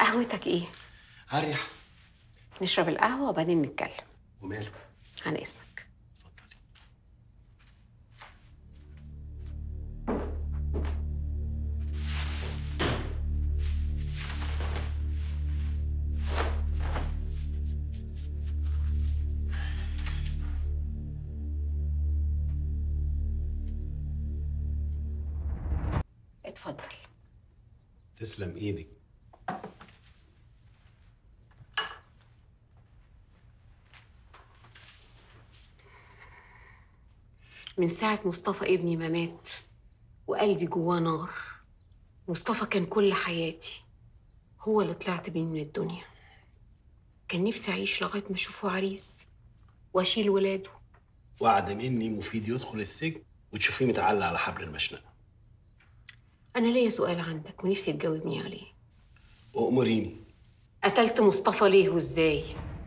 قهوتك ايه اريح نشرب القهوه وبعدين نتكلم وماله عن اذنك اتفضلي اتفضل تسلم ايدك من ساعة مصطفى ابني ما مات وقلبي جواه نار مصطفى كان كل حياتي هو اللي طلعت بيه من الدنيا كان نفسي أعيش لغاية ما أشوفه عريس وأشيل ولاده وعد مني مفيد يدخل السجن وتشوفيه متعلق على حبل المشنقه أنا ليا سؤال عندك ونفسي تجاوبني عليه وامريني قتلت مصطفى ليه وإزاي؟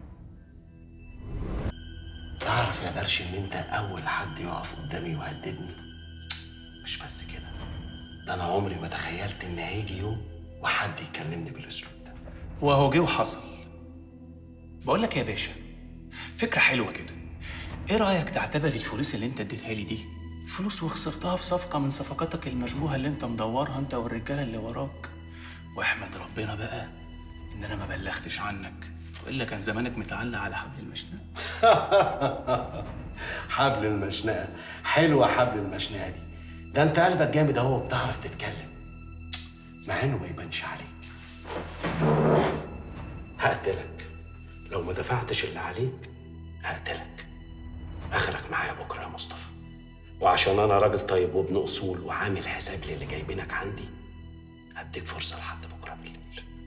تعرف يا درش ان انت اول حد يقف قدامي ويهددني مش بس كده ده انا عمري ما تخيلت ان هيجي يوم وحد يكلمني بالاسلوب ده وهو جه وحصل بقول لك يا باشا فكرة حلوة كده ايه رأيك تعتبر الفلوس اللي انت اديتها لي دي فلوس وخسرتها في صفقة من صفقاتك المشبوهة اللي انت مدورها انت والرجالة اللي وراك واحمد ربنا بقى ان انا ما بلغتش عنك والا كان زمانك متعلق على حبل المشنقة حبل المشنقه حلوه حبل المشنقه دي ده انت قلبك جامد اهو وبتعرف تتكلم مع انه ما يبانش عليك هقتلك لو ما دفعتش اللي عليك هقتلك اخرك معايا بكره يا مصطفى وعشان انا راجل طيب وابن اصول وعامل حساب للي جايبينك عندي هديك فرصه لحد بكره بالليل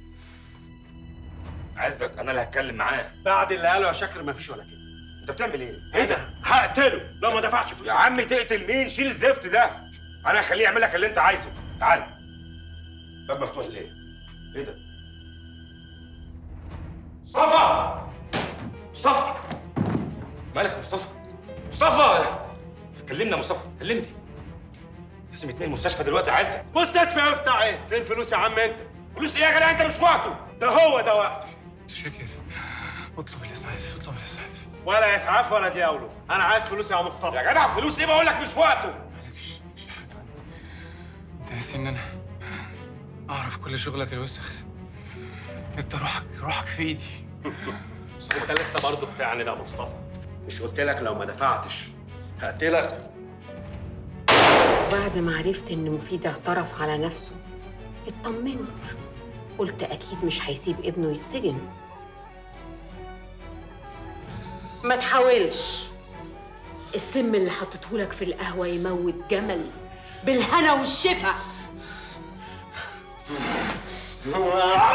عزت انا اللي هتكلم معاه بعد اللي قاله يا شاكر مفيش ولا كده انت بتعمل ايه؟ ايه ده؟ هقتله لو ما دفعش فلوس يا عم تقتل مين؟ شيل الزفت ده انا هخليه يعمل لك اللي انت عايزه تعال باب مفتوح ليه؟ ايه ده؟ مصطفى مصطفى مالك يا مصطفى؟ مصطفى كلمنا يا مصطفى كلمني لازم يتنقل المستشفى دلوقتي يا عزت مستشفى ايه بتاع ايه؟ فين فلوس يا عم انت؟ فلوس ايه يا جدع انت مش وقته ده هو ده وقته شاكر اطلب الاسعاف اطلب الاسعاف ولا اسعاف ولا دياولو انا عايز فلوس يا مصطفى يا جدع فلوس ايه بقول لك مش وقته مالكش مش حاجة عندي انت ناسي ان انا اعرف كل شغلك يا وسخ انت روحك روحك في ايدي انت لسه برضه بتاعني ده يا مصطفى مش قلت لك لو ما دفعتش هقتلك بعد ما عرفت إن مفيد اعترف على نفسه اطمنت قلت أكيد مش هيسيب ابنه يتسجن ما تحاولش السم اللي حطيتهولك في القهوة يموت جمل بالهنا والشفا